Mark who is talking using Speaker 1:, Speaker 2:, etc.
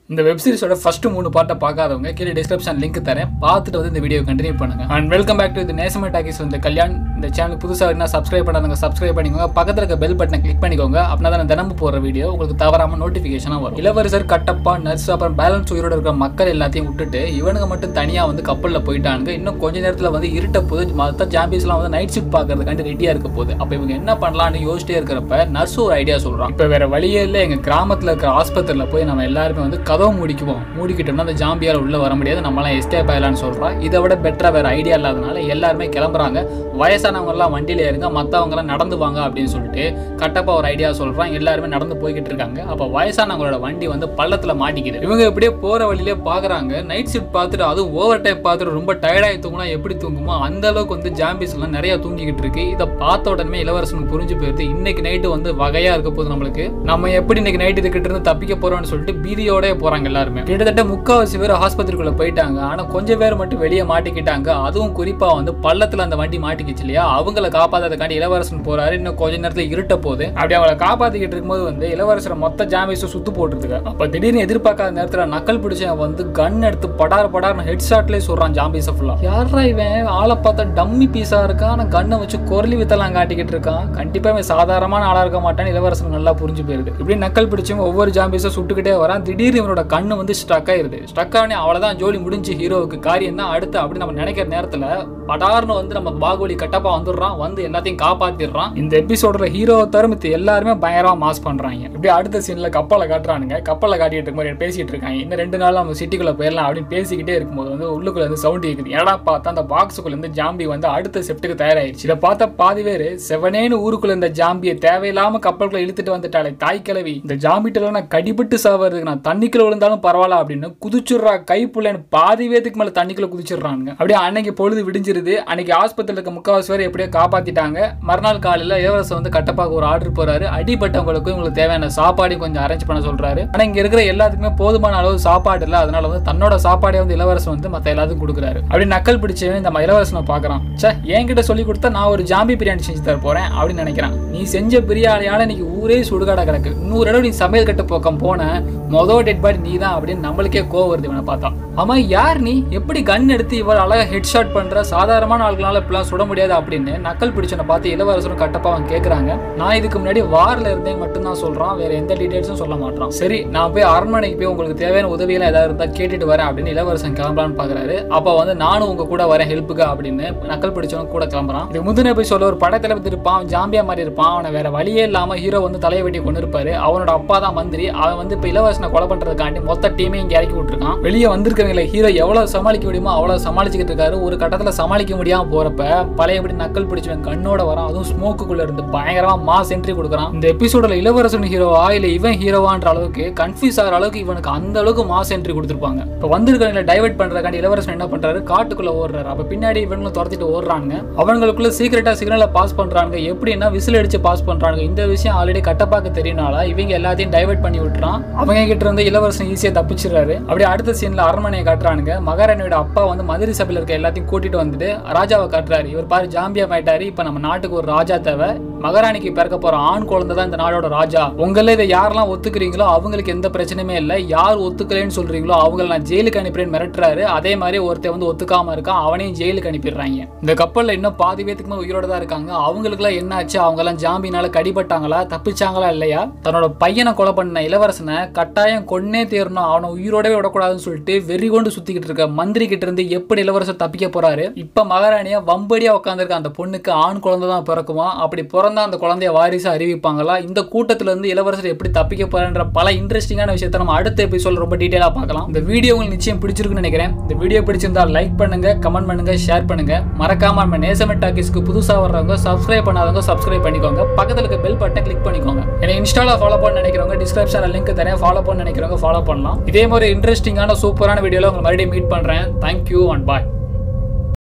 Speaker 1: இந்த web சீரிஸோட first மூணு பார்ட்டை பார்க்காதவங்க கீழே டிஸ்கிரிப்ஷன் லிங்க் தரேன் பார்த்துட்டு வந்து இந்த வீடியோ கண்டினியூ பண்ணுங்க அண்ட் வெல்கம் பேக் டு இது நேசமே டாக்கிஸ் வந்து கல்யாண் இந்த சேனல் புதுசாக இருந்தால் சப்ஸ்கிரைப் பண்ணாதவங்க சப்ஸ்கிரைப் பண்ணிக்கோங்க பக்கத்தில் இருக்க பெல் பட்டனை கிளிக் பண்ணிக்கோங்க அப்படின்னா தான் நான் தினமும் போகிற வீடியோ உங்களுக்கு தவறாம நோட்டிஃபிகேஷனாக வரும் இளவரசர் கட்டப்பா நர்ஸ் அப்புறம் பேலன்ஸ் உயிரோட இருக்கிற மக்கள் எல்லாத்தையும் விட்டுட்டு இவனுங்க மட்டும் தனியாக வந்து கப்பலில் போயிட்டானுங்க இன்னும் கொஞ்ச நேரத்தில் வந்து இருட்ட போது மற்ற சாம்பியன்ஸ்லாம் வந்து நைட் ஷிஃப்ட் பார்க்கறதுக்காண்டி ரெடியாக இருக்க போகுது அப்போ இவங்க என்ன பண்ணலாம்னு யோசிச்சிட்டே இருக்கிறப்ப நர்ஸ் ஒரு ஐடியா சொல்கிறான் இப்போ வேற வழியே இல்லை எங்கள் கிராமத்தில் இருக்கிற ஆஸ்பத்திரியில் போய் நம்ம எல்லாருமே வந்து கதவை மூடிக்குவோம் மூடிக்கிட்டோம்னா அந்த ஜாம்பியால் உள்ளே வர முடியாது நம்மளாம் எஸ்டேப் ஆகலான்னு சொல்கிறோம் இதை விட பெட்டராக வேறு ஐடியா இல்லாதனால எல்லாருமே கிளம்புறாங்க வயசானவங்கலாம் வண்டியில் இருங்க மற்றவங்கலாம் நடந்து வாங்க அப்படின்னு சொல்லிட்டு கட்டப்பா ஒரு ஐடியா சொல்கிறான் எல்லாருமே நடந்து போய்கிட்டு இருக்காங்க அப்போ வயசானவங்களோட வண்டி வந்து பள்ளத்தில் மாட்டிக்குது இவங்க இப்படியே போகிற வழியிலே பார்க்குறாங்க நைட் ஷிஃப்ட் பார்த்துட்டு அதுவும் ஓவர் டைம் பார்த்துட்டு ரொம்ப டயர்டாகி தூங்கினா எப்படி தூங்குமோ அந்த அளவுக்கு வந்து ஜாம்பிஸ் எல்லாம் நிறைய தூங்கிக்கிட்டு இருக்கு இதை பார்த்த உடனே இளவரசனுக்கு புரிஞ்சு போயிருது இன்னைக்கு நைட்டு வந்து வகையா இருக்க போகுது நம்மளுக்கு நம்ம எப்படி இன்னைக்கு நைட்டு இதுக்கிட்ட இருந்து தப்பிக்க போறோம்னு சொல்லிட்டு பீதியோட போறாங்க எல்லாருமே கிட்டத்தட்ட முக்காவாசி பேர் ஆஸ்பத்திரிக்குள்ள போயிட்டாங்க ஆனா கொஞ்சம் பேர் மட்டும் வெளியே மாட்டிக்கிட்டாங்க அதுவும் குறிப்பா வந்து பள்ளத்துல அந்த வண்டி மாட்டிக்கிச்சு இல்லையா அவங்கள காப்பாத்ததுக்காண்டி இளவரசன் போறாரு இன்னும் கொஞ்ச நேரத்துல இருட்ட போகுது அப்படி அவங்கள காப்பாத்திக்கிட்டு இருக்கும்போது வந்து இளவரசரை மொத்த ஜாம்பிஸும் சுத்து போட்டுருக்கு அப்ப திடீர்னு எதிர்பார்க்காத நேரத்துல நக்கல் பிடிச்சவன் வந்து கன் எடுத்து படார் படார்னு ஹெட் ஷாட்லயே சொல்றான் ஜாம்பிஸை ஃபுல்லா யாரா இவன் ஆளை பார்த்தா டம்மி பீஸா இருக்கான் ஆனா கண்ணை வச்சு குரலி வித்தெல்லாம் காட்டிக்கிட்டு இருக்கான் கண்டிப்பா இவன் சாதாரணமான ஆளா இருக்க மாட்டான்னு இளவரசன் நல்லா புரிஞ்சு போயிருது இப்படி நக்கல் பிடிச்சவங்க ஒவ்வொரு ஜாம்பிஸும் சுட்டுக்கிட்டே வரான் திடீர்னு இவனோட கண்ணு வந்து ஸ்ட்ரக் ஆயிருது ஸ்ட்ரக் ஆனே அவ்வளவுதான் ஜோலி முடிஞ்சு ஹீரோவுக்கு காரியம் தான் அடுத்து அப்படி நம்ம நினைக்கிற நேரத்துல படார்னு வந்து நம்ம பாகுபலி கட்டப்பா வந்துடுறான் வந்து எல்லாத்தையும் காப்பாத்திடுறான் இந்த எபிசோட்ல ஹீரோவை தவிர மித்த எல்லாருமே பயங்கரமா மாஸ் பண்றாங்க இப்படி அடுத்த சீன்ல கப்பலை காட்டுறானுங்க கப்பலை காட்டிட்டு இருக்கும்போது பேசிட்டு இருக்காங்க இன்னும் ரெண்டு நாள் நம்ம சிட்டிக்குள்ள போயிடலாம் அப்படின்னு பேசிக்கிட்டே இருக்கும்போது வந்து உள்ளுக்குள்ள இருந்து சவுண்ட் கேக்குது ஏடா பார்த்தா அந்த பாக்ஸுக்குள்ள இருந்து ஜாம்பி வந்து அடுத்த செப்டுக்கு தயாராயிருச்சு இதை பார்த்த பாதி பேர் செவனேன்னு ஊருக்குள்ள இந்த ஜாம்பியை தேவையில்லாம கப்பலுக்குள்ள இழுத்துட்டு வந்துட்டாலே தாய் கிழவி இந்த ஜாம்பிட்ட நான் கடிபட்டு சாவறதுக்கு நான் தண்ணிக்குள்ள விழுந்தாலும் பரவாயில்ல அப்படின்னு குதிச்சுடுறா கை புள்ளன்னு பாதி பேத்துக்கு மேல தண்ணிக்குள்ள குதிச்சிடுறாங்க அப்படியே அன்னைக்கு பொழுது விடிஞ்சிருது அன்னைக்கு ஆஸ்பத்திரியில் இருக்க முக்காவாசி பேர் எப்படியோ காப்பாத்திட்டாங்க மறுநாள் காலையில இளவரசர் வந்து கட்டப்பாக்கு ஒரு ஆர்டர் போறாரு அடிபட்டவங்களுக்கு உங்களுக்கு தேவையான சாப்பாடையும் கொஞ்சம் அரேஞ்ச் பண்ண சொல்றாரு ஆனா இங்க இருக்கிற எல்லாத்துக்குமே போதுமான அளவு சாப்பாடு இல்லை அதனால வந்து தன்னோட சாப்பாடே வந்து இளவரசன் வந்து மத்த எல்லாத்துக்கும் கொடுக்குறாரு அப்படி நக்கல் பிடிச்சவன் இந்த இளவரசனை பாக்குறான் சே என்கிட்ட சொல்லி கொடுத்தா நான் ஒரு ஜாம்பி பிரியாணி செஞ்சு தர போறேன் அப்படின்னு நினைக்கிறான் நீ செஞ்ச பிரியாணியால இன்னைக்கு ஊரே சுடுகாடா கிடக்கு நூறு தடவை நீ சமையல் கட்டு பக்கம் போன மொதல் டெட் பாடி நீ தான் அப்படின்னு நம்மளுக்கே கோவம் வருது இவனை பார்த்தா ஆமா யார் நீ எப்படி கன் எடுத்து இவ்வளவு அழகா ஹெட் ஷாட் பண்ற சாதாரணமான ஆட்களால இப்படிலாம் சுட முடியாது அப்படின்னு நக்கல் பிடிச்சனை பார்த்து இளவரசரும் கட்டப்பா அவன் கேட்கறாங்க நான் இதுக்கு முன்னாடி வாரில் இருந்தேன் மட்டும்தான் சொல்றான் வேற எந்த டீடைல்ஸும் சொல்ல மாட்டான் சரி நான் போய் அரண்மனைக்கு போய் உங்களுக்கு தேவையான உதவியெல்லாம் ஏதாவது இருந்தா கேட்டுட்டு வரேன் அப்படின்னு இளவரசன் கிளம்பலான்னு பாக்குறாரு அப்ப வந்து நானும் உங்க கூட வரேன் ஹெல்ப்புக்கு அப்படின்னு நக்கல் பிடிச்சவன் கூட கிளம்புறான் இது முந்தின போய் சொல்ல ஒரு படத்தளபதி இருப்பான் அவன் ஜாம்பியா மாதிரி இருப்பான் அவனை வேற வழியே இல்லாம ஹீரோ வந்து தலையை வெட்டி கொண்டு இருப்பாரு அவனோட அப்பா தான் மந்திரி அவன் வந்து இப்ப இளவரசனை கொலை பண்றதுக்காண்டி மொத்த டீமே இங்க இறக்கி விட்டுருக்கான் வெளியே வந்திருக்கவங்கள ஹீரோ எவ்வளவு சமாளிக்க முடியுமோ அவ்வளவு சமாளிச்சுக்கிட்டு இருக்காரு ஒரு கட்டத்துல சமாளிக்க முடியாம போறப்ப பழையபடி நக்கல் பிடிச்சவன் கண்ணோட வரான் அதுவும் ஸ்மோக்குக்குள்ள இருந்து பயங்கரமா மாஸ் என்ட்ரி கொடுக்குறான் இந்த எபிசோட்ல இளவரசன் ஹீரோவா இல்ல இவன் ஹீரோவான்ற அளவுக்கு கன்ஃபியூஸ் ஆகிற அளவுக்கு இவனுக்கு அந்த அளவுக்கு மாஸ் என்ட்ரி கொடுத்துருப்பாங்க இப்போ வந்திருக்கவங்களை டைவர்ட் பண்றதுக்காண்டி இளவரசன் என்ன பண்றாரு காட்டுக்குள்ள ஓடுறாரு அப்ப பின்னாடி இவங்களும் துரத்திட்டு ஓடுறாங்க அவங்களுக்குள்ள சீக்கிரட்டா சிக்னலை பாஸ் பண்றாங்க எப்படின்னா விசில் அடிச்சு பாஸ் பண்றாங்க இந்த விஷயம் ஆல்ரெடி கட்டப்பாக்க தெரியனால இவங்க எல்லாத்தையும் டைவர்ட் பண்ணி விட்டுறான் அவங்க கிட்ட இருந்து இளவரசன் ஈஸியா தப்பிச்சிடுறாரு அப்படியே அடுத்த சீன்ல அரண்மனையை காட்டுறானுங்க மகாராணியோட அப்பா வந்து மதுரை சபையில் இருக்க எல்லாத்தையும் கூட்டிட்டு வந்துட்டு ராஜாவை காட்டுறாரு இவர் பாரு ஜாம்பியா ஆயிட்டாரு இப்ப நம்ம நாட்டுக்கு ஒரு ராஜா தேவை மகாராணிக்கு பிறக்க போற ஆண் குழந்தை தான் இந்த நாடோட ராஜா உங்கள இதை யாரெல்லாம் ஒத்துக்கிறீங்களோ அவங்களுக்கு எந்த பிரச்சனையுமே இல்லை யார் ஒத்துக்கலைன்னு சொல்றீங்களோ அவங்கள நான் ஜெயிலுக்கு அனுப்புறேன்னு மிரட்டுறாரு அதே மாதிரி ஒருத்தன் வந்து ஒத்துக்காம இருக்கான் அவனையும் ஜெயிலுக்கு அனுப்பிடுறாங்க இந்த கப்பல்ல இன்னும் பாதி பேத்துக்கு மேல உயிரோட தான் இருக்காங்க அவங்களுக்குலாம் என்ன ஆச்சு அவங்க எல்லாம் ஜாம்பினால கடிபட்டாங்களா தப்பிச்சாங்களா இல்லையா தன்னோட பையனை கொலை பண்ண இளவரசனை கட்டாயம் கொன்னே தேரணும் அவனை உயிரோடவே விடக்கூடாதுன்னு சொல்லிட்டு வெறி கொண்டு சுத்திக்கிட்டு இருக்க மந்திரி கிட்ட இருந்து எப்படி இளவரசர் தப்பிக்க போறாரு இப்ப மகாராணியா வம்படியா உட்காந்துருக்க அந்த பொண்ணுக்கு ஆண் குழந்தை தான் பிறக்குமா அப்படி பிறந்தா அந்த குழந்தைய வாரிசா அறிவிப்பாங்களா இந்த கூட்டத்துல இருந்து இளவரசர் எப்படி தப்பிக்க போறான்ற பல இன்ட்ரெஸ்டிங்கான விஷயத்தை நம்ம அடுத்த எபிசோட் ரொம்ப டீடைலா பார்க்கலாம் இந்த வீடியோ உங்களுக்கு நிச்சயம் பிடிச்சிருக்குன்னு நினைக்கிறேன் இந்த வீடியோ பிடிச்சிருந்தா லைக் பண்ணுங்க கமெண்ட் பண்ணுங்க ஷேர் பண்ணுங்க மறக்காம நம்ம நேசமெட் டாக்கிஸ்க்கு புதுசா வர்றவங்க சப்ஸ்கிரைப் பண்ணாதவங்க சப்ஸ்கிரைப் பண்ணிக்கோங்க பக்கத்துல இருக்க பெல் பட்டனை கிளிக் பண்ணிக்கோங்க என்னை இன்ஸ்டால ஃபாலோ பண்ண நினைக்கிறவங்க டிஸ்கிரிப்ஷன்ல லிங்க் தரேன் ஃபாலோ பண்ண நினைக்கிறவங்க ஃபாலோ பண்ணலாம் இதே மாதிரி இன்ட்ரெஸ்டிங்கான சூப்பரான வீடியோல உங்களை மறுபடியும் மீட் பண்றேன் தேங்க்யூ அண்ட் பாய்